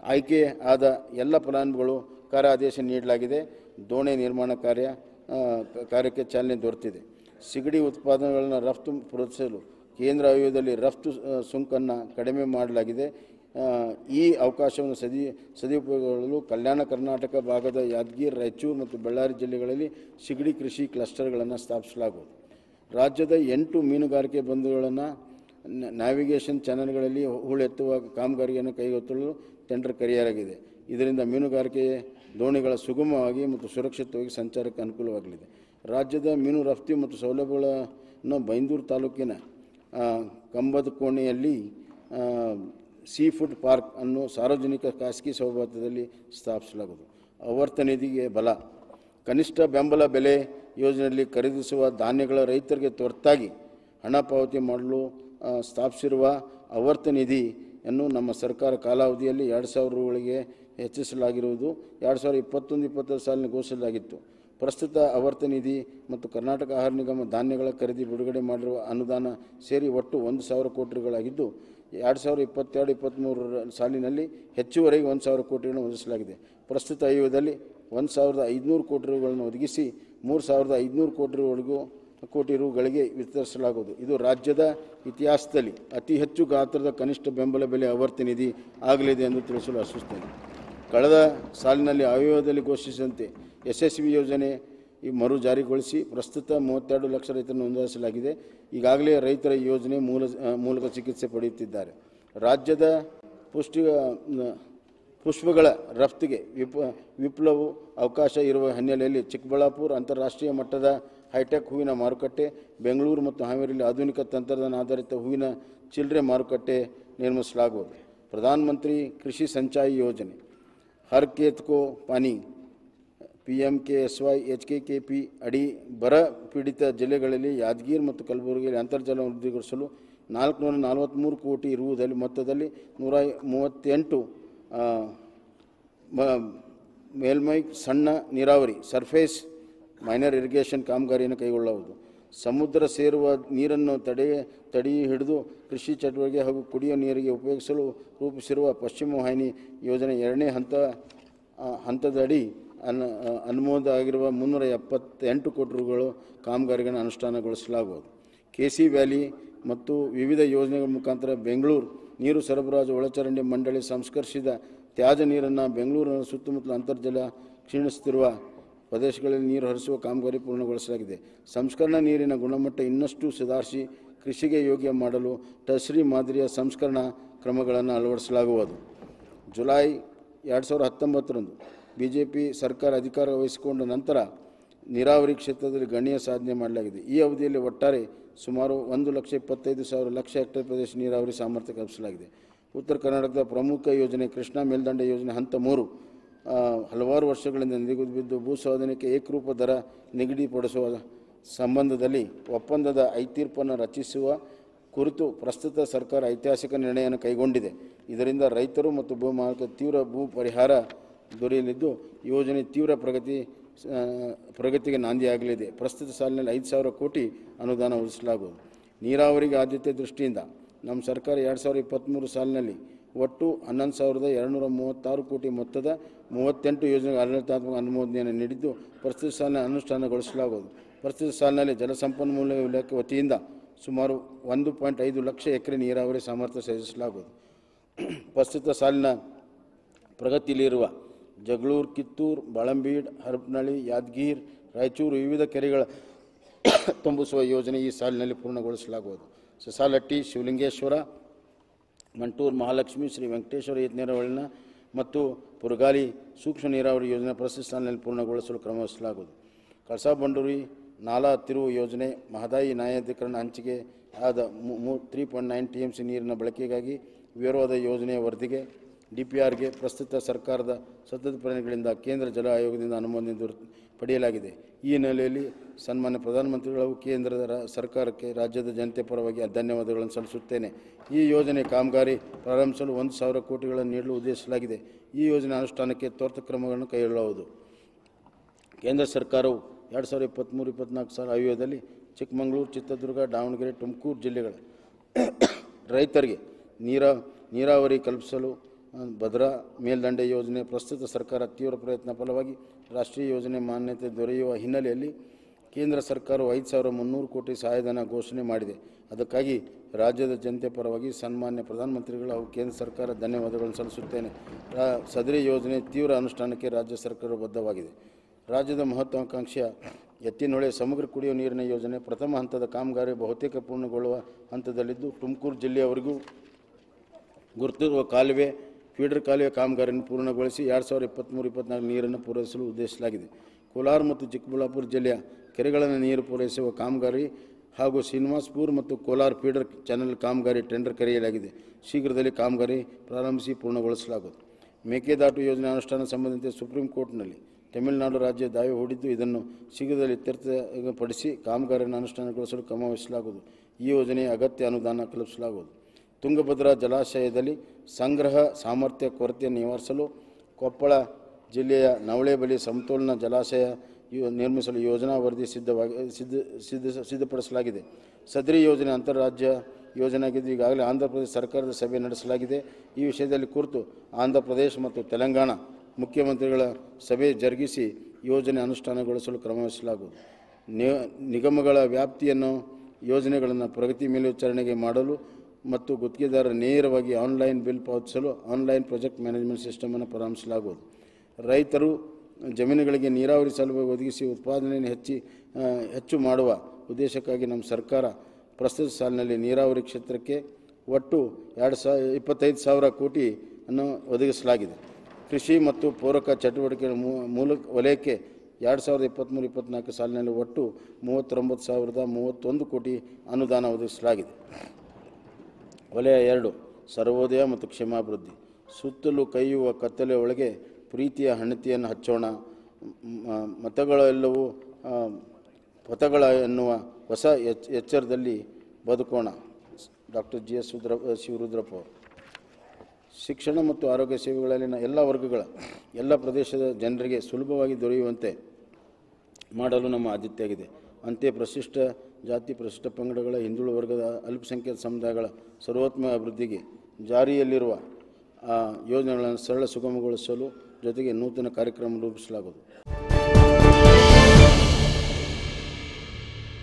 ಆಯ್ಕೆ ಆದ ಎಲ್ಲ ಫಲಾನುಭವಿಗಳು ಕಾರ್ಯಾದೇಶ ನೀಡಲಾಗಿದೆ ದೋಣಿ ನಿರ್ಮಾಣ ಕಾರ್ಯ ಆ, ಕ- ಕಾರ್ಯಕ್ಕೆ ಚಾಲನೆ ದೊರೆತಿದೆ ಸಿಗಡಿ ಉತ್ಪಾದನೆಗಳನ್ನು ರಫ್ತು ಪ್ರೋತ್ಸಾಹಿಸಲು ಕೇಂದ್ರ ಆಯೋಗದಲ್ಲಿ ರಫ್ತು ಆ, ಸುಂಕನ್ನು ಕಡಿಮೆ ಮಾಡಲಾಗಿದೆ ಆ, ಈ ಅವಕಾಶವನ್ನು ಸದಿ ಸದುಪಯೋಗಗೊಳ್ಳಲು ಕಲ್ಯಾಣ ಕರ್ನಾಟಕ ಭಾಗದ ಯಾದಗಿರಿ ರಾಯಚೂರು ಮತ್ತು ಬಳ್ಳಾರಿ ಜಿಲ್ಲೆಗಳಲ್ಲಿ ಸಿಗಡಿ ಕೃಷಿ ಕ್ಲಸ್ಟರ್ಗಳನ್ನು ಸ್ಥಾಪಿಸಲಾಗುವುದು ರಾಜ್ಯದ ಎಂಟು ಮೀನುಗಾರಿಕೆ ಬಂಧುಗಳನ್ನು ನ್ಯಾವಿಗೇಷನ್ ಚಾನೆಲ್ಗಳಲ್ಲಿ ಹೂಳೆತ್ತುವ ಕಾಮಗಾರಿಯನ್ನು ಕೈಗೆತ್ತಲು ಟೆಂಡರ್ ಕರೆಯಲಾಗಿದೆ ಇದರಿಂದ ಮೀನುಗಾರಿಕೆ ದೋಣಿಗಳ ಸುಗಮವಾಗಿ ಮತ್ತು ಸುರಕ್ಷಿತವಾಗಿ ಸಂಚಾರಕ್ಕೆ ಅನುಕೂಲವಾಗಲಿದೆ ರಾಜ್ಯದ ಮೀನು ರಫ್ತು ಮತ್ತು ಸೌಲಭ್ಯಗಳನ್ನು ಬೈಂದೂರು ತಾಲೂಕಿನ ಆ, ಕಂಬದ ಕೋಣೆಯಲ್ಲಿ ಆ, ಸೀ ಫುಡ್ ಪಾರ್ಕ್ ಅನ್ನು ಸಾರ್ವಜನಿಕ ಖಾಸಗಿ ಸೌಲಭ್ಯದಲ್ಲಿ ಸ್ಥಾಪಿಸಲಾಗುವುದು ಆವರ್ತ ನಿಧಿಗೆ ಬಲ ಕನಿಷ್ಠ ಬೆಂಬಲ ಬೆಲೆ ಯೋಜನೆಯಲ್ಲಿ ಖರೀದಿಸುವ ಧಾನ್ಯಗಳ ರೈತರಿಗೆ ತುರ್ತಾಗಿ ಹಣ ಪಾವತಿ ಮಾಡಲು ಆ, ಸ್ಥಾಪಿಸಿರುವ ಆವರ್ತ ನಿಧಿಯನ್ನು ನಮ್ಮ ಸರ್ಕಾರ ಕಾಲಾವಧಿಯಲ್ಲಿ ಎರಡು ಸಾವಿರ ರುಗಳಿಗೆ ಹೆಚ್ಚಿಸಲಾಗಿರುವುದು ಎರಡು ಸಾವಿರದ ಇಪ್ಪತ್ತೊಂದು ಇಪ್ಪತ್ತೆರಡು ಸಾಲಿನ ಘೋಷಿಸಲಾಗಿತ್ತು ಪ್ರಸ್ತುತ ಆವರ್ತ ನಿಧಿ ಮತ್ತು ಕರ್ನಾಟಕ ಆಹಾರ ನಿಗಮ ಧಾನ್ಯಗಳ ಖರೀದಿ ಬಿಡುಗಡೆ ಮಾಡಿರುವ ಅನುದಾನ ಸೇರಿ ಒಟ್ಟು ಒಂದು ಸಾವಿರ ಕೋಟಿಗಳಾಗಿದ್ದು ಎರಡು ಸಾವಿರದ ಇಪ್ಪತ್ತೆರಡು ಇಪ್ಪತ್ತ್ಮೂರರ ಸಾಲಿನಲ್ಲಿ ಹೆಚ್ಚುವರೆಗೆ ಒಂದು ಸಾವಿರ ಕೋಟಿಗಳನ್ನು ಒದಗಿಸಲಾಗಿದೆ ಪ್ರಸ್ತುತ ಆಯೋಗದಲ್ಲಿ ಒಂದು ಸಾವಿರದ ಐದುನೂರು ಕೋಟಿ ರುಗಳನ್ನು ಒದಗಿಸಿ ಮೂರು ಸಾವಿರದ ಐದುನೂರು ಕೋಟಿ ರುವರೆಗೂ ಕೋಟಿ ರುಗಳಿಗೆ ವಿತರಿಸಲಾಗುವುದು ಇದು ರಾಜ್ಯದ ಇತಿಹಾಸದಲ್ಲಿ ಅತಿ ಹೆಚ್ಚು ಗಾತ್ರದ ಕನಿಷ್ಠ ಬೆಂಬಲ ಬೆಲೆ ಆವರ್ತಿ ನಿಧಿ ಆಗಲಿದೆ ಎಂದು ತಿಳಿಸಲು ಆಶಿಸುತ್ತೇನೆ ಕಳೆದ ಸಾಲಿನಲ್ಲಿ ಆಯೋಗದಲ್ಲಿ ಘೋಷಿಸಿದಂತೆ ಯಶಸ್ವಿ ಯೋಜನೆ ಈ ಮರು ಜಾರಿಗೊಳಿಸಿ ಪ್ರಸ್ತುತ ಮೂವತ್ತೆರಡು ಲಕ್ಷ ರೈತರನ್ನು ನೋಂದಾಯಿಸಲಾಗಿದೆ ಈಗಾಗಲೇ ರೈತರ ಈ ಯೋಜನೆ ಮೂಲ ಆ, ಮೂಲಕ ಚಿಕಿತ್ಸೆ ಪಡೆಯುತ್ತಿದ್ದಾರೆ ರಾಜ್ಯದ ಪುಷ್ಟಿ ಆ, ಪುಷ್ಪಗಳ ರಫ್ತಿಗೆ ವಿಪ ವಿಪ್ಲವ ಅವಕಾಶ ಇರುವ ಹಿನ್ನೆಲೆಯಲ್ಲಿ ಚಿಕ್ಕಬಳ್ಳಾಪುರ ಅಂತಾರಾಷ್ಟ್ರೀಯ ಮಟ್ಟದ ಹೈಟೆಕ್ ಹೂವಿನ ಮಾರುಕಟ್ಟೆ ಬೆಂಗಳೂರು ಮತ್ತು ಹಾವೇರಿಯಲ್ಲಿ ಆಧುನಿಕ ತಂತ್ರಜ್ಞಾನ ಆಧಾರಿತ ಹೂವಿನ ಚಿಲ್ಲರೆ ಮಾರುಕಟ್ಟೆ ನಿರ್ಮಿಸಲಾಗುವುದು ಪ್ರಧಾನಮಂತ್ರಿ Krishi Sinchayi Yojana Har Khet Ko Pani P M K S Y H K K P ಅಡಿ ಬರ ಪೀಡಿತ ಜಿಲ್ಲೆಗಳಲ್ಲಿ ಯಾದಗಿರಿ ಮತ್ತು ಕಲಬುರಗಿಯಲ್ಲಿ ಅಂತರ್ಜಲ ವೃದ್ಧಿಗೊಳಿಸಲು ನಾಲ್ಕುನೂರ ನಲವತ್ತ್ಮೂರು ಕೋಟಿ ಇರುವುದಲ್ಲಿ ಮೊತ್ತದಲ್ಲಿ ನೂರ ಮೂವತ್ತೆಂಟು ಆ, ಮ- ಮೇಲ್ಮೈ ಸಣ್ಣ ನೀರಾವರಿ ಸರ್ಫೇಸ್ ಮೈನರ್ ಇರಿಗೇಷನ್ ಕಾಮಗಾರಿಯನ್ನು ಕೈಗೊಳ್ಳಬಹುದು ಸಮುದ್ರ ಸೇರುವ ನೀರನ್ನು ತಡೆ ತಡೆ ಹಿಡಿದು ಕೃಷಿ ಚಟುವಟಿಕೆ ಹಾಗೂ ಕುಡಿಯುವ ನೀರಿಗೆ ಉಪಯೋಗಿಸಲು ರೂಪಿಸಿರುವ ಪಶ್ಚಿಮ ವಾಹಿನಿ ಯೋಜನೆ ಎರಡನೇ ಹಂತ ಆ, ಹಂತದಡಿ ಅನ್ ಅನುಮೋದ ಆಗಿರುವ ಮುನ್ನೂರ ಎಪ್ಪತ್ತೆಂಟು ಕೋಟಿ ರುಗಳು ಕಾಮಗಾರಿಗಳನ್ನು ಅನುಷ್ಠಾನಗೊಳಿಸಲಾಗುವುದು ಕೆ ಸಿ ವ್ಯಾಲಿ ಮತ್ತು ವಿವಿಧ ಯೋಜನೆಗಳ ಮುಖಾಂತರ ಬೆಂಗಳೂರು ನೀರು ಸರಬರಾಜು ಒಳಚರಂಡಿ ಮಂಡಳಿ ಸಂಸ್ಕರಿಸಿದ ತ್ಯಾಜ್ಯ ನೀರನ್ನು ಬೆಂಗಳೂರಿನ ಸುತ್ತಮುತ್ತಲ ಅಂತರ್ಜಲ ಕ್ಷೀಣಿಸುತ್ತಿರುವ ಪ್ರದೇಶಗಳಲ್ಲಿ ನೀರು ಹರಿಸುವ ಕಾಮಗಾರಿ ಪೂರ್ಣಗೊಳಿಸಲಾಗಿದೆ ಸಂಸ್ಕರಣಾ ನೀರಿನ ಗುಣಮಟ್ಟ ಇನ್ನಷ್ಟು ಸುಧಾರಿಸಿ ಕೃಷಿಗೆ ಯೋಗ್ಯ ಮಾಡಲು ಟಸ್ರಿ ಮಾದರಿಯ ಸಂಸ್ಕರಣಾ ಕ್ರಮಗಳನ್ನು ಅಳವಡಿಸಲಾಗುವುದು ಜುಲೈ ಎರಡು ಸಾವಿರದ ಹತ್ತೊಂಬತ್ತರಂದು ಬಿ ಜೆ ಪಿ ಸರ್ಕಾರ ಅಧಿಕಾರ ವಹಿಸಿಕೊಂಡ ನಂತರ ನೀರಾವರಿ ಕ್ಷೇತ್ರದಲ್ಲಿ ಗಣ್ಯ ಸಾಧನೆ ಮಾಡಲಾಗಿದೆ ಈ ಅವಧಿಯಲ್ಲಿ ಒಟ್ಟಾರೆ ಸುಮಾರು ಒಂದು ಲಕ್ಷ ಇಪ್ಪತ್ತೈದು ಸಾವಿರ ಲಕ್ಷ ಹೆಕ್ಟೇರ್ ಪ್ರದೇಶ ನೀರಾವರಿ ಸಾಮರ್ಥ್ಯ ಕಲ್ಪಿಸಲಾಗಿದೆ ಉತ್ತರ ಕರ್ನಾಟಕದ ಪ್ರಮುಖ ಯೋಜನೆ ಕೃಷ್ಣಾ ಮೇಲ್ದಂಡೆ ಯೋಜನೆ ಹಂತ ಮೂರು ಆ, ಹಲವಾರು ವರ್ಷಗಳಿಂದ ನಿಗದಿ ಬಿದ್ದು ಭೂ ಸ್ವಾಧೀನಕ್ಕೆ ಏಕರೂಪ ದರ ನಿಗದಿಪಡಿಸುವ ಸಂಬಂಧದಲ್ಲಿ ಒಪ್ಪಂದದ ಐತೀರ್ಪನ್ನು ರಚಿಸುವ ಕುರಿತು ಪ್ರಸ್ತುತ ಸರ್ಕಾರ ಐತಿಹಾಸಿಕ ನಿರ್ಣಯವನ್ನು ಕೈಗೊಂಡಿದೆ ಇದರಿಂದ ರೈತರು ಮತ್ತು ಭೂ ಮಾಲೀಕರು ತೀವ್ರ ಭೂ ಪರಿಹಾರ ದೊರೆಯಲಿದ್ದು ಯೋಜನೆ ತೀವ್ರ ಪ್ರಗತಿ ಆ, ಪ್ರಗತಿಗೆ ನಾಂದಿಯಾಗಲಿದೆ ಪ್ರಸ್ತುತ ಸಾಲಿನಲ್ಲಿ ಐದು ಸಾವಿರ ಕೋಟಿ ಅನುದಾನ ಒದಗಿಸಲಾಗುವುದು ನೀರಾವರಿಗೆ ಆದ್ಯತೆ ದೃಷ್ಟಿಯಿಂದ ನಮ್ಮ ಸರ್ಕಾರ ಎರಡು ಸಾವಿರದ ಇಪ್ಪತ್ತ್ಮೂರು ಸಾಲಿನಲ್ಲಿ ಒಟ್ಟು ಹನ್ನೊಂದು ಸಾವಿರದ ಎರಡುನೂರ ಮೂವತ್ತಾರು ಕೋಟಿ ಮೊತ್ತದ ಮೂವತ್ತೆಂಟು ಯೋಜನೆಗೆ ಆಡಳಿತಾತ್ಮಕ ಅನುಮೋದನೆಯನ್ನು ನೀಡಿದ್ದು ಪ್ರಸ್ತುತ ಸಾಲಿನ ಅನುಷ್ಠಾನಗೊಳಿಸಲಾಗುವುದು ಪ್ರಸ್ತುತ ಸಾಲಿನಲ್ಲಿ ಜಲಸಂಪನ್ಮೂಲ ಇಲಾಖೆ ವತಿಯಿಂದ ಸುಮಾರು ಒಂದು ಪಾಯಿಂಟ್ ಐದು ಲಕ್ಷ ಎಕರೆ ನೀರಾವರಿ ಸಾಮರ್ಥ್ಯ ಸಾಧಿಸಲಾಗುವುದು ಪ್ರಸ್ತುತ ಸಾಲಿನ ಪ್ರಗತಿಯಲ್ಲಿರುವ ಜಗಳೂರು ಕಿತ್ತೂರು ಬಾಳಂಬೀಡ್ ಹರಪನಹಳ್ಳಿ ಯಾದಗಿರ್ ರಾಯಚೂರು ವಿವಿಧ ಕೆರೆಗಳ ತುಂಬಿಸುವ ಯೋಜನೆ ಈ ಸಾಲಿನಲ್ಲಿ ಪೂರ್ಣಗೊಳಿಸಲಾಗುವುದು ಸಸಾಲಟ್ಟಿ ಶಿವಲಿಂಗೇಶ್ವರ ಮಂಟೂರು ಮಹಾಲಕ್ಷ್ಮಿ ಶ್ರೀ ವೆಂಕಟೇಶ್ವರ ಯತ್ನೇರವಳಿನ ಮತ್ತು ಪುರಗಾಲಿ ಸೂಕ್ಷ್ಮ ನೀರಾವರಿ ಯೋಜನೆ ಪ್ರಸ್ತುತ ಸಾಲಿನಲ್ಲಿ ಪೂರ್ಣಗೊಳಿಸಲು ಕ್ರಮ ವಹಿಸಲಾಗುವುದು ಕಳಸಾ ಬಂಡೂರಿ ನಾಲಾ ತಿರುವು ಯೋಜನೆ ಮಹದಾಯಿ ನ್ಯಾಯಾಧಿಕರಣ ಹಂಚಿಕೆ ಆದ three point nine T M C ನೀರಿನ ಬಳಕೆಗಾಗಿ ವಿವರವಾದ ಯೋಜನೆಯ ವರದಿಗೆ ಡಿ ಪಿ ಆರ್ಗೆ ಪ್ರಸ್ತುತ ಸರ್ಕಾರದ ಸತತ ಪ್ರಯತ್ನಗಳಿಂದ ಕೇಂದ್ರ ಜಲ ಆಯೋಗದಿಂದ ಅನುಮೋದನೆ ದೊರೆ ಪಡೆಯಲಾಗಿದೆ ಈ ಹಿನ್ನೆಲೆಯಲ್ಲಿ ಸನ್ಮಾನ್ಯ ಪ್ರಧಾನಮಂತ್ರಿಗಳು ಹಾಗೂ ಕೇಂದ್ರದ ರಾ- ಸರ್ಕಾರಕ್ಕೆ ರಾಜ್ಯದ ಜನತೆ ಪರವಾಗಿ ಧನ್ಯವಾದಗಳನ್ನು ಸಲ್ಲಿಸುತ್ತೇನೆ ಈ ಯೋಜನೆ ಕಾಮಗಾರಿ ಪ್ರಾರಂಭಿಸಲು ಒಂದು ಸಾವಿರ ಕೋಟಿಗಳನ್ನು ನೀಡಲು ಉದ್ದೇಶಿಸಲಾಗಿದೆ ಈ ಯೋಜನೆ ಅನುಷ್ಠಾನಕ್ಕೆ ತ್ವರಿತ ಕ್ರಮಗಳನ್ನು ಕೈಗೊಳ್ಳಲಾಗುವುದು ಕೇಂದ್ರ ಸರ್ಕಾರವು ಎರಡು ಸಾವಿರದ ಇಪ್ಪತ್ತ್ಮೂರು ಇಪ್ಪತ್ತ್ನಾಲ್ಕು ಸಾಲ ಆಯೋಗದಲ್ಲಿ ಚಿಕ್ಕಮಗಳೂರು ಚಿತ್ರದುರ್ಗ ದಾವಣಗೆರೆ ತುಮಕೂರು ಜಿಲ್ಲೆಗಳ ರೈತರಿಗೆ ನೀರ ನೀರಾವರಿ ಕಲ್ಪಿಸಲು ಆ, ಭದ್ರಾ ಮೇಲ್ದಂಡೆ ಯೋಜನೆ ಪ್ರಸ್ತುತ ಸರ್ಕಾರ ತೀವ್ರ ಪ್ರಯತ್ನ ಫಲವಾಗಿ ರಾಷ್ಟ್ರೀಯ ಯೋಜನೆ ಮಾನ್ಯತೆ ದೊರೆಯುವ ಹಿನ್ನೆಲೆಯಲ್ಲಿ ಕೇಂದ್ರ ಸರ್ಕಾರವು ಐದು ಸಾವಿರ ಮುನ್ನೂರು ಕೋಟಿ ಸಹಾಯಧನ ಘೋಷಣೆ ಮಾಡಿದೆ ಅದಕ್ಕಾಗಿ ರಾಜ್ಯದ ಜನತೆ ಪರವಾಗಿ ಸನ್ಮಾನ್ಯ ಪ್ರಧಾನಮಂತ್ರಿಗಳು ಹಾಗೂ ಕೇಂದ್ರ ಸರ್ಕಾರ ಧನ್ಯವಾದಗಳನ್ನು ಸಲ್ಲಿಸುತ್ತೇನೆ ರಾ- ಸದರಿ ಯೋಜನೆ ತೀವ್ರ ಅನುಷ್ಠಾನಕ್ಕೆ ರಾಜ್ಯ ಸರ್ಕಾರ ಬದ್ಧವಾಗಿದೆ ರಾಜ್ಯದ ಮಹತ್ವಾಕಾಂಕ್ಷೆಯ ಎತ್ತಿನಹೊಳೆ ಸಮಗ್ರ ಕುಡಿಯುವ ನೀರಿನ ಯೋಜನೆ ಪ್ರಥಮ ಹಂತದ ಕಾಮಗಾರಿ ಬಹುತೇಕ ಪೂರ್ಣಗೊಳ್ಳುವ ಹಂತದಲ್ಲಿದ್ದು ತುಮಕೂರು ಜಿಲ್ಲೆಯವರೆಗೂ ಗುರುತಿರುವ ಕಾಲುವೆ ಫೀಡರ್ ಕಾಲುವೆ ಕಾಮಗಾರಿಯನ್ನು ಪೂರ್ಣಗೊಳಿಸಿ ಎರಡು ಸಾವಿರದ ಇಪ್ಪತ್ತ್ಮೂರು ಇಪ್ಪತ್ನಾಲ್ಕು ನೀರನ್ನು ಪೂರೈಸಲು ಉದ್ದೇಶಿಸಲಾಗಿದೆ ಕೋಲಾರ ಮತ್ತು ಚಿಕ್ಕಬಳ್ಳಾಪುರ ಜಿಲ್ಲೆಯ ಕೆರೆಗಳನ್ನು ನೀರು ಪೂರೈಸುವ ಕಾಮಗಾರಿ ಹಾಗೂ ಶ್ರೀನಿವಾಸ್ಪುರ ಮತ್ತು ಕೋಲಾರ ಫೀಡರ್ ಚಾನೆಲ್ ಕಾಮಗಾರಿ ಟೆಂಡರ್ ಕರೆಯಲಾಗಿದೆ ಶೀಘ್ರದಲ್ಲಿ ಕಾಮಗಾರಿ ಪ್ರಾರಂಭಿಸಿ ಪೂರ್ಣಗೊಳಿಸಲಾಗುವುದು ಮೇಕೆದಾಟು ಯೋಜನೆ ಅನುಷ್ಠಾನ ಸಂಬಂಧಿಸಿದ ಸುಪ್ರೀಂ ಕೋರ್ಟ್ನಲ್ಲಿ ತಮಿಳುನಾಡು ರಾಜ್ಯ ದಾವೆ ಹೂಡಿದ್ದು ಇದನ್ನು ಶೀಘ್ರದಲ್ಲಿ ಇತ್ಯರ್ಥಪಡಿಸಿ ಕಾಮಗಾರಿಯನ್ನು ಅನುಷ್ಠಾನಗೊಳಿಸಲು ಕ್ರಮ ವಹಿಸಲಾಗುವುದು ಈ ಯೋಜನೆಯ ಅಗತ್ಯ ಅನುದಾನ ಕಲ್ಪಿಸಲಾಗುವುದು ತುಂಗಭದ್ರಾ ಜಲಾಶಯದಲ್ಲಿ ಸಂಗ್ರಹ ಸಾಮರ್ಥ್ಯ ಕೊರತೆ ನಿವಾರಿಸಲು ಕೊಪ್ಪಳ ಜಿಲ್ಲೆಯ ನವಳೆ ಬಳಿ ಸಮತೋಲನ ಜಲಾಶಯ ಯೋ- ನಿರ್ಮಿಸಲು ಯೋಜನಾ ವರದಿ ಸಿದ್ಧವಾಗಿ ಸಿದ್ಧ ಸಿದ್ಧ ಸಿದ್ಧಪಡಿಸಲಾಗಿದೆ ಸದರಿ ಯೋಜನೆ ಅಂತಾರಾಜ್ಯ ಯೋಜನೆ ಆಗಿದ್ದು ಈಗಾಗಲೇ ಆಂಧ್ರ ಪ್ರದೇಶ ಸರ್ಕಾರದ ಸಭೆ ನಡೆಸಲಾಗಿದೆ ಈ ವಿಷಯದಲ್ಲಿ ಕುರಿತು ಆಂಧ್ರ ಪ್ರದೇಶ ಮತ್ತು ತೆಲಂಗಾಣ ಮುಖ್ಯಮಂತ್ರಿಗಳ ಸಭೆ ಜರುಗಿಸಿ ಯೋಜನೆ ಅನುಷ್ಠಾನಗೊಳಿಸಲು ಕ್ರಮವಹಿಸಲಾಗುವುದು ನಿ- ನಿಗಮಗಳ ವ್ಯಾಪ್ತಿಯನ್ನು ಯೋಜನೆಗಳನ್ನು ಪ್ರಗತಿ ಮೇಲ್ವಿಚಾರಣೆಗೆ ಮಾಡಲು ಮತ್ತು ಗುತ್ತಿಗೆದಾರರು ನೇರವಾಗಿ ಆನ್ಲೈನ್ ಬಿಲ್ ಪಾವತಿಸಲು ಆನ್ಲೈನ್ ಪ್ರಾಜೆಕ್ಟ್ ಮ್ಯಾನೇಜ್ಮೆಂಟ್ ಸಿಸ್ಟಮನ್ನು ಪ್ರಾರಂಭಿಸಲಾಗುವುದು ರೈತರು ಜಮೀನುಗಳಿಗೆ ನೀರಾವರಿ ಸೌಲಭ್ಯ ಒದಗಿಸಿ ಉತ್ಪಾದನೆಯನ್ನು ಹೆಚ್ಚಿ ಆ, ಹೆಚ್ಚು ಮಾಡುವ ಉದ್ದೇಶಕ್ಕಾಗಿ ನಮ್ಮ ಸರ್ಕಾರ ಪ್ರಸ್ತುತ ಸಾಲಿನಲ್ಲಿ ನೀರಾವರಿ ಕ್ಷೇತ್ರಕ್ಕೆ ಒಟ್ಟು ಎರಡು ಸಾವಿರ ಇಪ್ಪತ್ತೈದು ಸಾವಿರ ಕೋಟಿ ಅನ್ನು ಒದಗಿಸಲಾಗಿದೆ ಕೃಷಿ ಮತ್ತು ಪೂರಕ ಚಟುವಟಿಕೆಗಳ ಮೂ- ಮೂಲಕ ವಲಯಕ್ಕೆ ಎರಡು ಸಾವಿರದ ಇಪ್ಪತ್ತ್ಮೂರು ಇಪ್ಪತ್ತ್ನಾಲ್ಕು ಸಾಲಿನಲ್ಲಿ ಒಟ್ಟು ಮೂವತ್ತೊಂಬತ್ತು ಸಾವಿರದ ಮೂವತ್ತೊಂದು ಕೋಟಿ ಅನುದಾನ ಒದಗಿಸಲಾಗಿದೆ ವಲಯ ಎರಡು ಸರ್ವೋದಯ ಮತ್ತು ಕ್ಷೇಮಾಭಿವೃದ್ಧಿ ಸುತ್ತಲೂ ಕೈಯುವ ಕತ್ತಲೆ ಒಳಗೆ ಪ್ರೀತಿಯ ಹಣತೆಯನ್ನು ಹಚ್ಚೋಣ ಮ- ಮತಗಳೆಲ್ಲವೂ ಆ, ಪಥಗಳ ಎನ್ನುವ ಹೊಸ ಎಚ್ ಎಚ್ಚರದಲ್ಲಿ ಬದುಕೋಣ doctor G S Rudra Shivarudrappa ಅವರು ಶಿಕ್ಷಣ ಮತ್ತು ಆರೋಗ್ಯ ಸೇವೆಗಳಲ್ಲಿನ ಎಲ್ಲ ವರ್ಗಗಳ ಎಲ್ಲ ಪ್ರದೇಶದ ಜನರಿಗೆ ಸುಲಭವಾಗಿ ದೊರೆಯುವಂತೆ ಮಾಡಲು ನಮ್ಮ ಆದ್ಯತೆಯಾಗಿದೆ ಅಂತೆಯೇ ಪ್ರಶಿಷ್ಟ ಜಾತಿ ಪ್ರಶಿಷ್ಟ ಪಂಗಡಗಳ ಹಿಂದುಳಿದ ವರ್ಗದ ಅಲ್ಪಸಂಖ್ಯಾತ ಸಮುದಾಯಗಳ ಸರ್ವೋತ್ತಮ ಅಭಿವೃದ್ಧಿಗೆ ಜಾರಿಯಲ್ಲಿರುವ ಆ, ಯೋಜನೆಗಳನ್ನು ಸರಳ ಸುಗಮಗೊಳಿಸಲು ಜೊತೆಗೆ ನೂತನ ಕಾರ್ಯಕ್ರಮ ರೂಪಿಸಲಾಗುವುದು